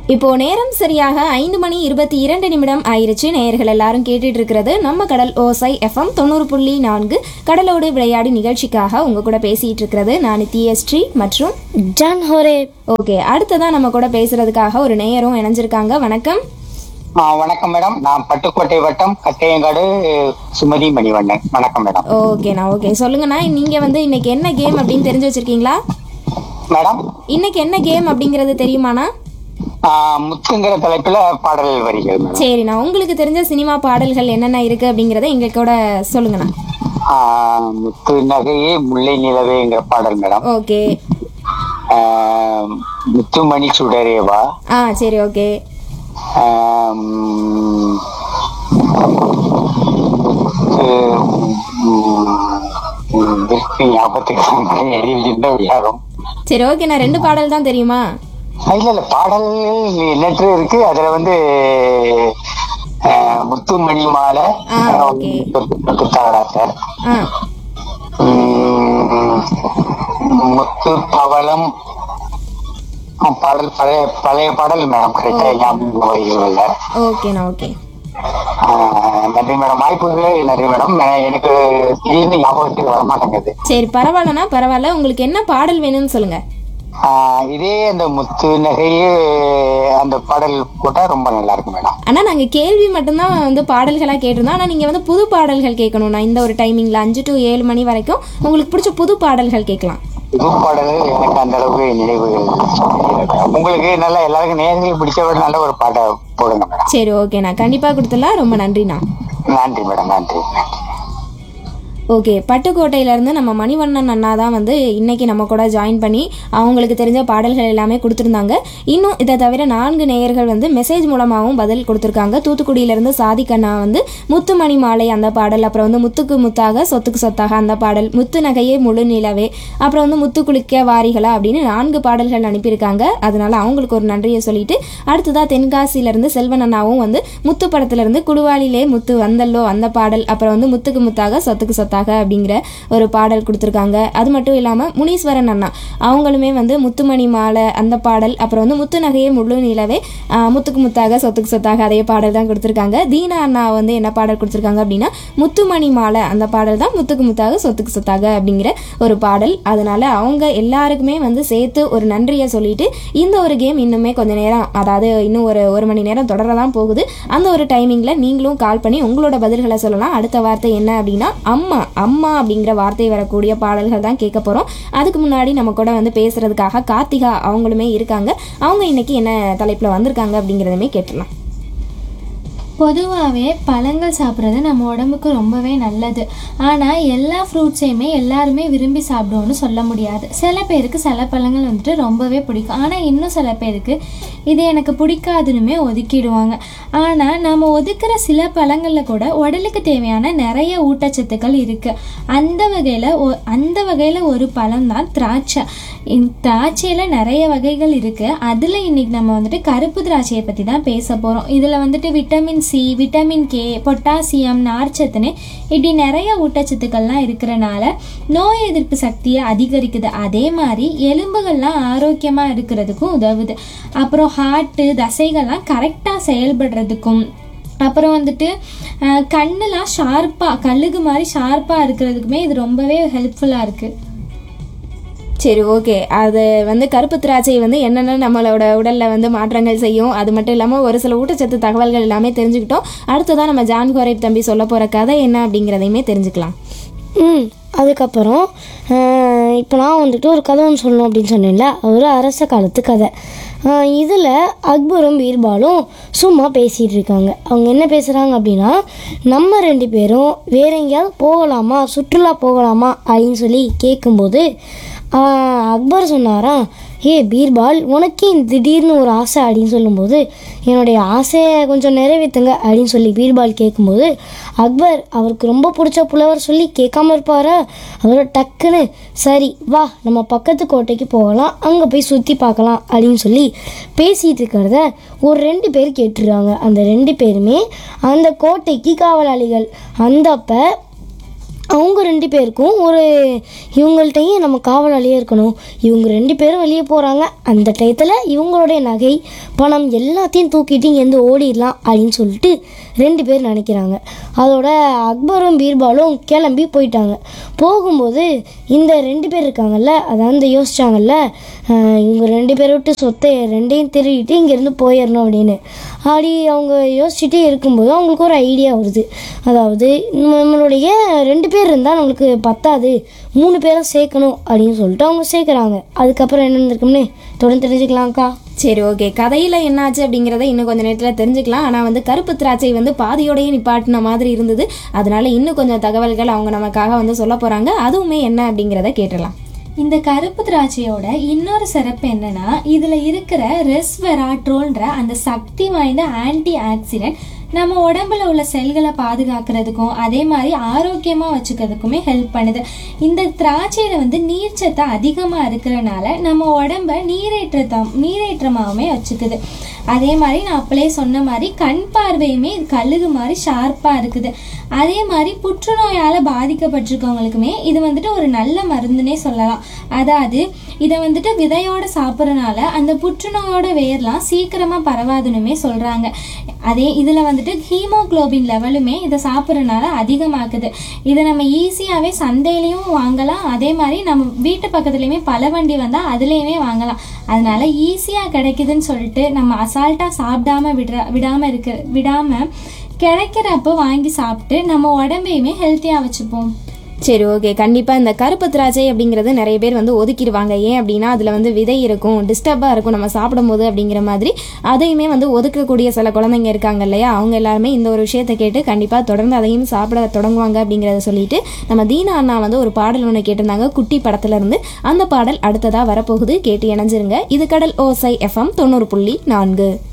இப்போ நேரம் சரியாக ஐந்து மணி இருபத்தி இரண்டு நிமிடம் ஆயிருச்சு நேயர்கள் எல்லாரும் கேட்டுட்டு இருக்கிறது நம்ம கடல் ஓசை எஃப்எம் தொண்ணூறு புள்ளி நான்கு கடலோடு விளையாடி நிகழ்ச்சிக்காக உங்க கூட பேசிட்டு இருக்கிறது நான் நித்யஸ்ரீ மற்றும் ஜான் ஹோரே ஓகே அடுத்ததான் நம்ம கூட பேசுறதுக்காக ஒரு நேயரும் இணைஞ்சிருக்காங்க வணக்கம் ஆ, வணக்கம் மேடம் நான் பட்டுக்கோட்டை வட்டம் கட்டையங்காடு சுமதி மணிவண்ணன் வணக்கம் மேடம் ஓகேண்ணா ஓகே சொல்லுங்கண்ணா நீங்க வந்து இன்னைக்கு என்ன கேம் அப்படின்னு தெரிஞ்சு வச்சிருக்கீங்களா மேடம் இன்னைக்கு என்ன கேம் அப்படிங்கிறது தெரியுமாண்ணா ஆ, முத்துங்கிற தலைப்புல பாடல் வரிகள் மேடம் சரிண்ணா உங்களுக்கு தெரிஞ்ச சினிமா பாடல்கள் என்னென்ன இருக்கு அப்படிங்கிறத எங்க கூட சொல்லுங்கண்ணா ஆ, முத்து நகையே முல்லை நிலவேங்கிற பாடல் மேடம் ஓகே ஆ, முத்துமணி சுடரேவா ஆ சரி ஓகே ஆ, ம், முத்து, ம், ம், விருப்பி ஞாபகத்துக்கு எழுதியிருந்த யாரும் சரி ஓகே நான் ரெண்டு பாடல் தான் தெரியுமா இல்ல இல்ல பாடல் எண்ணற்று இருக்கு அதுல வந்து அஹ், முத்துமணி மாலை ஆ, okay. புத்தாடாசர் ஆ முத்து பவளம் ஆ, பாடல் பழைய பழைய பாடல் மேடம் கரெக்டா ஞாபகம் வருகிறதில்ல. ஓகேண்ணா ஓகே ஆஹ், நன்றி மேடம் வாய்ப்புகளே நன்றி மேடம் நான் எனக்கு திடீர்னு ஞாபகத்துக்கு வர மாட்டேங்குது சரி பரவாயில்லண்ணா பரவாயில்ல உங்களுக்கு என்ன பாடல் வேணும்னு சொல்லுங்க ஆஹ், இதே அந்த முத்து நகையே அந்த பாடல் போட்டா ரொம்ப நல்லா இருக்கும் மேடம் அண்ணா நாங்கள் கேள்வி மட்டும்தான் வந்து பாடல்களாக கேட்டிருந்தோம் ஆனால் நீங்கள் வந்து புது பாடல்கள் கேட்கணும்ண்ணா இந்த ஒரு டைமிங்கில் அஞ்சு டு ஏழு மணி வரைக்கும் உங்களுக்கு பிடிச்ச புது பாடல்கள் கேட்கலாம் புது பாடல்கள் எனக்கு அந்த அளவுக்கு நினைவுகள் இல்லை. உங்களுக்கு நல்ல எல்லாருக்கும் நேர்களுக்கு பிடிச்ச ஒரு நல்ல ஒரு பாட்டை போடுங்க மேடம் சரி ஓகேண்ணா கண்டிப்பாக கொடுத்துடலாம் ரொம்ப நன்றிண்ணா நன்றி மேடம் நன்றி நன்றி ஓகே பட்டுக்கோட்டையிலேருந்து நம்ம மணிவண்ணன் அண்ணா தான் வந்து இன்னைக்கு நம்ம கூட ஜாயின் பண்ணி அவங்களுக்கு தெரிஞ்ச பாடல்கள் எல்லாமே கொடுத்துருந்தாங்க இன்னும் இதை தவிர நான்கு நேயர்கள் வந்து மெசேஜ் மூலமாகவும் பதில் கொடுத்துருக்காங்க தூத்துக்குடியிலேருந்து சாதிக் அண்ணா வந்து முத்துமணி மாலை அந்த பாடல் அப்புறம் வந்து முத்துக்கு முத்தாக சொத்துக்கு சொத்தாக அந்த பாடல் முத்து நகையே முழு நிலவே அப்புறம் வந்து முத்து குளிக்க வாரிகளா அப்படின்னு நான்கு பாடல்கள் அனுப்பியிருக்காங்க அதனால அவங்களுக்கு ஒரு நன்றியை சொல்லிட்டு அடுத்ததா தென்காசியிலேருந்து செல்வன் அண்ணாவும் வந்து முத்து படத்துலேருந்து குடுவாளிலே முத்து வந்தல்லோ அந்த பாடல் அப்புறம் வந்து முத்துக்கு முத்தாக சொத்துக்கு சொத்தாக அப்படிங்கிற ஒரு பாடல் கொடுத்துருக்காங்க அது மட்டும் இல்லாமல் முனீஸ்வரன் அண்ணா அவங்களுமே வந்து முத்துமணி மாலை அந்த பாடல் அப்புறம் வந்து முத்து நகையே முழு நிலவே ஆஹ், முத்துக்கு முத்தாக சொத்துக்கு சொத்தாக அதே பாடல் தான் கொடுத்துருக்காங்க தீனா அண்ணா வந்து என்ன பாடல் கொடுத்துருக்காங்க அப்படின்னா முத்துமணி மாலை அந்த பாடல் தான் முத்துக்கு முத்தாக சொத்துக்கு சொத்தாக அப்படிங்கிற ஒரு பாடல் அதனால அவங்க எல்லாருக்குமே வந்து சேர்த்து ஒரு நன்றியை சொல்லிட்டு இந்த ஒரு கேம் இன்னுமே கொஞ்ச நேரம் அதாவது இன்னும் ஒரு ஒரு மணி நேரம் தொடர தான் போகுது அந்த ஒரு டைமிங்கில் நீங்களும் கால் பண்ணி உங்களோட பதில்களை சொல்லலாம் அடுத்த வார்த்தை என்ன அப்படின்னா அம்மா அம்மா அப்படிங்கிற வார்த்தை வரக்கூடிய பாடல்கள் தான் கேட்க போகிறோம் அதுக்கு முன்னாடி நம்ம கூட வந்து பேசுறதுக்காக கார்த்திகா அவங்களுமே இருக்காங்க அவங்க இன்னைக்கு என்ன தலைப்பில் வந்திருக்காங்க அப்படிங்கிறதுமே கேட்டுடலாம் பொதுவாகவே பழங்கள் சாப்பிட்றது நம்ம உடம்புக்கு ரொம்பவே நல்லது ஆனால் எல்லா ஃப்ரூட்ஸையுமே எல்லாருமே விரும்பி சாப்பிடுவோம்னு சொல்ல முடியாது சில பேருக்கு சில பழங்கள் வந்துட்டு ரொம்பவே பிடிக்கும் ஆனால் இன்னும் சில பேருக்கு இது எனக்கு பிடிக்காதுன்னுமே ஒதுக்கிடுவாங்க ஆனால் நம்ம ஒதுக்குற சில பழங்களில் கூட உடலுக்கு தேவையான நிறைய ஊட்டச்சத்துக்கள் இருக்குது அந்த வகையில் அந்த வகையில் ஒரு பழம் தான் திராட்சை இந்த திராட்சையில் நிறைய வகைகள் இருக்குது அதில் இன்னைக்கு நம்ம வந்துட்டு கருப்பு திராட்சையை பற்றி தான் பேச போகிறோம் இதில் வந்துட்டு vitamin C vitamin K potassium நார்ச்சத்துன்னு இப்படி நிறைய ஊட்டச்சத்துக்கள்லாம் இருக்கிறனால நோய் எதிர்ப்பு சக்தியை அதிகரிக்குது அதே மாதிரி எலும்புகள்லாம் ஆரோக்கியமாக இருக்கிறதுக்கும் உதவுது அப்புறம் ஹார்ட்டு தசைகள்லாம் கரெக்டாக செயல்படுறதுக்கும் அப்புறம் வந்துட்டு அஹ், கண்ணுலாம் ஷார்ப்பாக கல்லுகு மாதிரி ஷார்ப்பாக இருக்கிறதுக்குமே இது ரொம்பவே ஹெல்ப்ஃபுல்லாக இருக்குது சரி ஓகே அது வந்து கருப்பு திராட்சை வந்து என்னென்ன நம்மளோட உடலில் வந்து மாற்றங்கள் செய்யும் அது மட்டும் இல்லாமல் ஒரு சில ஊட்டச்சத்து தகவல்கள் எல்லாமே தெரிஞ்சுக்கிட்டோம் அடுத்ததான் நம்ம ஜான் கோரைப் தம்பி சொல்ல போகிற கதை என்ன அப்படிங்கிறதையுமே தெரிஞ்சுக்கலாம் ம் அதுக்கப்புறம் இப்போ நான் வந்துட்டு ஒரு கதை ஒன்று சொல்லணும் அப்படின்னு சொன்னேன்ல ஒரு அரச காலத்து கதை இதில் அக்பரும் பீர்பாலும் சும்மா பேசிகிட்டு இருக்காங்க அவங்க என்ன பேசுகிறாங்க அப்படின்னா நம்ம ரெண்டு பேரும் வேற எங்கேயாவது போகலாமா சுற்றுலா போகலாமா அப்படின்னு சொல்லி கேட்கும்போது ஆஹ், அக்பர் சொன்னாராம் ஏ பீர்பால் உனக்கே இந்த திடீர்னு ஒரு ஆசை அப்படின்னு சொல்லும்போது என்னுடைய ஆசையை கொஞ்சம் நிறைவேற்றுங்க அப்படின்னு சொல்லி பீர்பால் கேட்கும்போது அக்பர் அவருக்கு ரொம்ப பிடிச்ச புலவர் சொல்லி கேட்காம இருப்பாரா அவர் டக்குன்னு சரி வா நம்ம பக்கத்து கோட்டைக்கு போகலாம் அங்கே போய் சுற்றி பார்க்கலாம் அப்படின்னு சொல்லி பேசிகிட்டு இருக்கிறத ஒரு ரெண்டு பேர் கேட்டுருக்காங்க அந்த ரெண்டு பேருமே அந்த கோட்டைக்கு காவலாளிகள் அந்த அப்போ அவங்க ரெண்டு பேருக்கும் ஒரு இவங்கள்ட்டையும் நம்ம காவலாளியே இருக்கணும் இவங்க ரெண்டு பேரும் வெளியே போகிறாங்க அந்த டயத்தில் இவங்களுடைய நகை பணம் எல்லாத்தையும் தூக்கிட்டு இங்கேருந்து ஓடிடலாம் அப்படின்னு சொல்லிட்டு ரெண்டு பேர் நினைக்கிறாங்க அதோட அக்பரும் பீர்பாலும் கிளம்பி போயிட்டாங்க போகும்போது இந்த ரெண்டு பேர் இருக்காங்கல்ல அதாவது யோசிச்சாங்கல்ல ஆஹ் இவங்க ரெண்டு பேரை விட்டு சொத்தை ரெண்டையும் திருடிட்டு இங்கேருந்து போயிடணும் அப்படின்னு அப்படி அவங்க யோசிச்சுட்டே இருக்கும்போது அவங்களுக்கு ஒரு ஐடியா வருது அதாவது நம்மளுடைய ரெண்டு பேர் இருந்தால் நம்மளுக்கு பத்தாது மூணு பேரை சேர்க்கணும் அப்படின்னு சொல்லிட்டு அவங்க சேர்க்குறாங்க அதுக்கப்புறம் என்ன இருந்திருக்கும்னே தொடர்ந்து தெரிஞ்சுக்கலாம்க்கா சரி ஓகே கதையில் என்னாச்சு அப்படிங்கிறத இன்னும் கொஞ்சம் நேரத்தில் தெரிஞ்சுக்கலாம் ஆனால் வந்து கருப்பு திராட்சை வந்து பாதியோடயே நிப்பாட்டின மாதிரி இருந்தது அதனால இன்னும் கொஞ்சம் தகவல்கள் அவங்க நமக்காக வந்து சொல்ல போகிறாங்க அதுவுமே என்ன அப்படிங்கிறத கேட்டலாம் இந்த கருப்பு திராட்சையோட இன்னொரு சிறப்பு என்னன்னா இதுல இருக்கிற ரெஸ்வெராட்ரோல்ன்ற அந்த சக்தி வாய்ந்த ஆன்டி ஆக்சிடென்ட் நம்ம உடம்புல உள்ள செல்களை பாதுகாக்கிறதுக்கும் அதே மாதிரி ஆரோக்கியமா வச்சுக்கிறதுக்குமே ஹெல்ப் பண்ணுது இந்த திராட்சையில வந்து நீர்ச்சத்து அதிகமா இருக்கிறனால நம்ம உடம்ப நீரேற்றத்தா நீரேற்றமாகவுமே வச்சுக்குது அதே மாதிரி நான் அப்பளே சொன்ன மாதிரி கண் பார்வையுமே இது கழுகு மாதிரி ஷார்ப்பாக இருக்குது அதே மாதிரி புற்றுநோயால் பாதிக்கப்பட்டிருக்கவங்களுக்குமே இது வந்துட்டு ஒரு நல்ல மருந்துனே சொல்லலாம் அதாவது இதை வந்துட்டு விதையோட சாப்பிட்றனால அந்த புற்றுநோயோட வேர்லாம் சீக்கிரமாக பரவாதுன்னுமே சொல்கிறாங்க அதே இதில் வந்துட்டு ஹீமோகுளோபின் லெவலுமே இதை சாப்பிட்றனால அதிகமாக்குது இதை நம்ம ஈஸியாகவே சந்தையிலையும் வாங்கலாம் அதே மாதிரி நம்ம வீட்டு பக்கத்துலேயுமே பல வண்டி வந்தால் அதுலேயுமே வாங்கலாம் அதனால ஈஸியாக கிடைக்குதுன்னு சொல்லிட்டு நம்ம அசால்ட்டாக சாப்பிடாம விடுற விடாமல் இருக்க விடாமல் கிடைக்கிறப்ப வாங்கி சாப்பிட்டு நம்ம உடம்பையுமே ஹெல்த்தியாக வச்சுப்போம் சரி ஓகே கண்டிப்பாக இந்த கருப்பு திராட்சை அப்படிங்கிறது நிறைய பேர் வந்து ஒதுக்கிடுவாங்க ஏன் அப்படின்னா அதில் வந்து விதை இருக்கும் டிஸ்டர்பாக இருக்கும் நம்ம சாப்பிடும்போது அப்படிங்கிற மாதிரி அதையுமே வந்து ஒதுக்கக்கூடிய சில குழந்தைங்க இருக்காங்க இல்லையா அவங்க எல்லாருமே இந்த ஒரு விஷயத்தை கேட்டு கண்டிப்பாக தொடர்ந்து அதையும் சாப்பிட தொடங்குவாங்க அப்படிங்கிறத சொல்லிட்டு நம்ம தீனா அண்ணா வந்து ஒரு பாடல் ஒன்று கேட்டிருந்தாங்க குட்டி படத்துல இருந்து அந்த பாடல் அடுத்ததாக வரப்போகுது கேட்டு இணைஞ்சிருங்க இது கடல் ஓசை எஃப்எம் தொண்ணூறு புள்ளி நான்கு